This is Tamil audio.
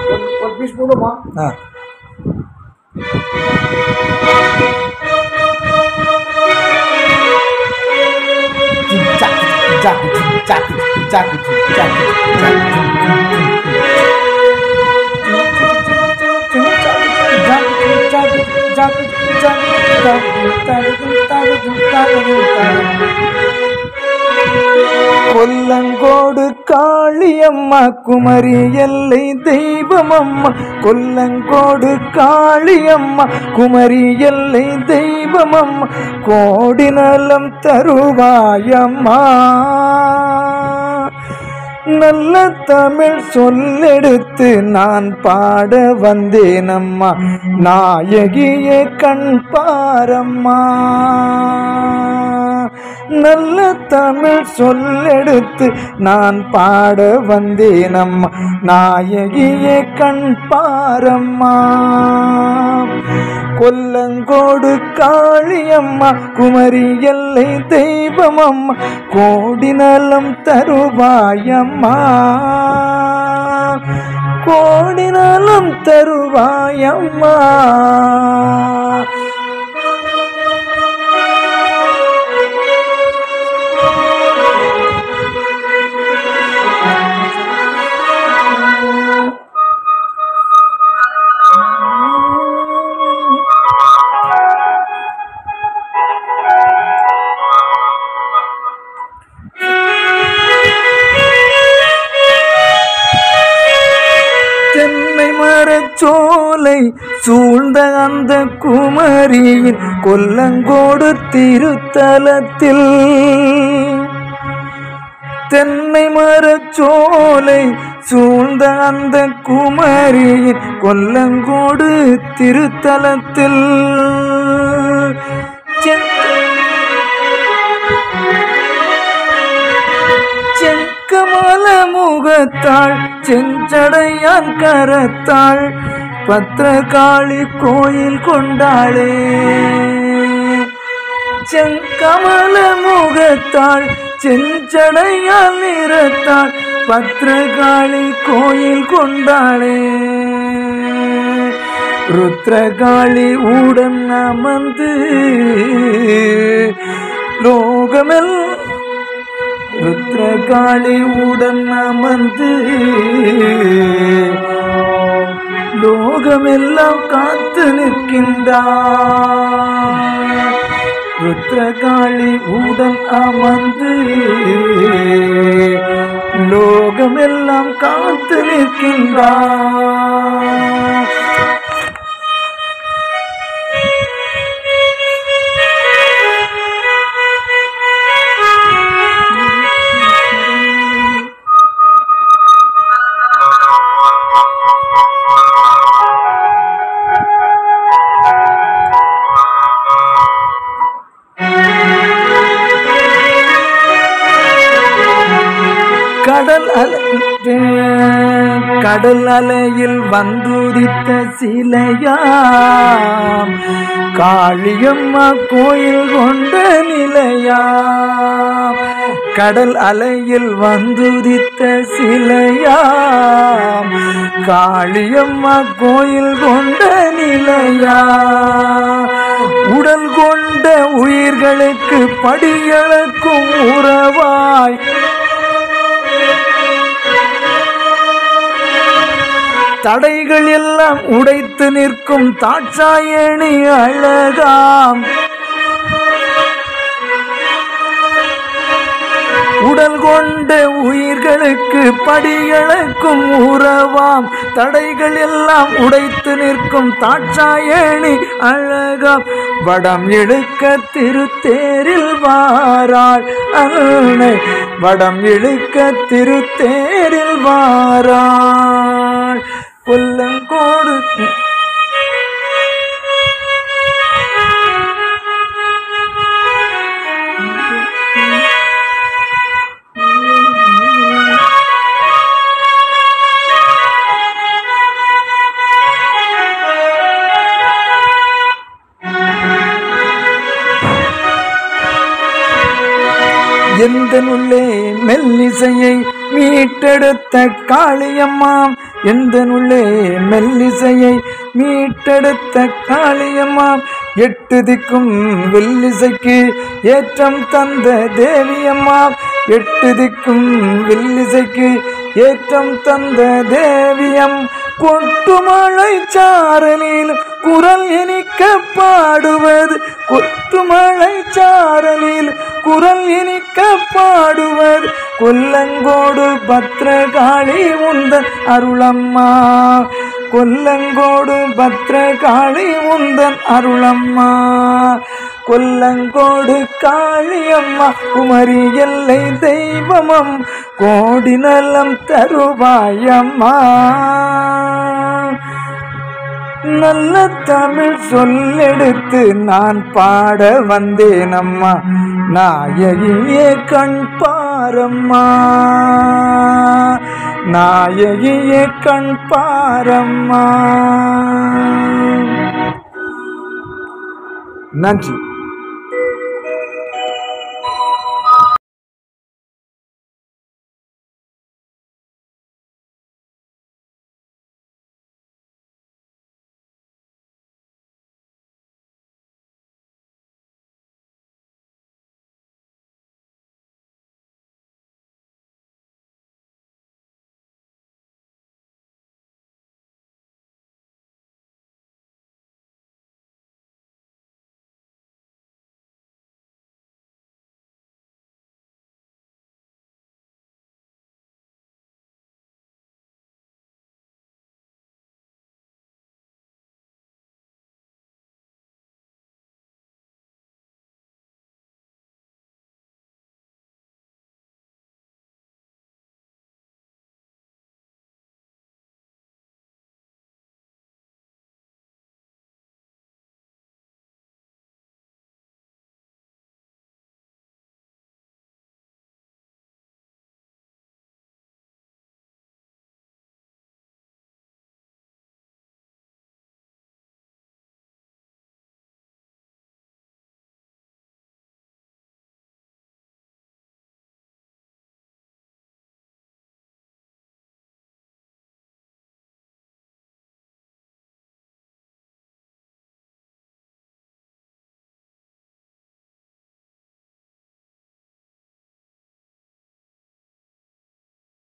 ஒரு- ஒரு பீஸ் போடுமா ஆ கொல்லங்கோடு காளியம்மா குமரி எல்லை தெய்வமம்மா கொல்லங்கோடு காளியம்மா குமரி எல்லை தெய்வமம்மா கோடி நலம் தருவாயம்மா நல்ல தமிழ் சொல்லெடுத்து நான் பாட வந்தேனம்மா நாயகியே கண் பாரம்மா நல்ல தமிழ் சொல்லெடுத்து நான் பாட வந்தேனம்மா நாயகியே கண் பாரம்மா கொல்லங்கோடு காளியம்மா குமரி எல்லை தெய்வமம்மா கோடி நலம் தருவாயம்மா கோடி நலம் தருவாயம்மா தென்னை மரச்சோலை சூழ்ந்த அந்த குமரியின் கொல்லங்கோடு திருத்தலத்தில் தென்னை மரச்சோலை சூழ்ந்த அந்த குமரியின் கொல்லங்கோடு திருத்தலத்தில் சென்- செங்கமல முகத்தாள் செஞ்சடையான் கரத்தாள் பத்திரகாளி கோயில் கொண்டாளே செங்கமல முகத்தாள் செஞ்சடையால் நிறத்தாள் பத்திரகாளி கோயில் கொண்டாளே ருத்ரகாளி உடன் அமர்ந்து லோகமெல் ருத்ரகாளி உடன் அமர்ந்து லோகமெல்லாம் காத்து நிற்கின்றார் ருத்ரகாளி உடன் அமர்ந்து லோகமெல்லாம் காத்து நிற்கின்றார் கடல் அலை கடல் அலையில் வந்துதித்த சிலையாம் காளியம்மா கோயில் கொண்ட நிலையாம் கடல் அலையில் வந்துதித்த சிலையாம் காளியம்மா கோயில் கொண்ட நிலையா உடல் கொண்ட உயிர்களுக்கு படியளக்கும் உறவாய் தடைகள் எல்லாம் உடைத்து நிற்கும் தாட்சாயணி அழகாம் உடல் கொண்ட உயிர்களுக்கு படியளக்கும் உறவாம் தடைகள் எல்லாம் உடைத்து நிற்கும் தாட்சாயணி அழகாம் வடம் இழுக்க திருத்தேரில் வாராள் அன்னை வடம் இழுக்க திருத்தேரில் வாராள் கொல்லங்கோடு எந்த உள்ளே மெல்லிசையை மீ மீட்டெடுத்த காளியம்மாம் எந்த உள்ளே மெல்லிசையை மீட்டெடுத்த காளியம்மாம் எட்டு திக்கும் வில்லிசைக்கு ஏற்றம் தந்த தேவியம்மாம் எட்டு திக்கும் வில்லிசைக்கு ஏற்றம் தந்த தேவியம் கொட்டுமழை சாரலில் குரல் இனிக்க பாடுவது கொட்டுமழை சாரலில் குரல் இனிக்க பாடுவது கொல்லங்கோடு பத்ரகாளி உந்தன் அருளம்மா கொல்லங்கோடு பத்ரகாளி உந்தன் அருளம்மா கொல்லங்கோடு காளியம்மா குமரி எல்லை தெய்வமம் கோடி நலம் தருவாயம்மா நல்ல தமிழ் சொல்லெடுத்து நான் பாட வந்தேன் அம்மா நாயகியே கண் பாரம்மா நாயகியே கண் பாரம்மா நன்றி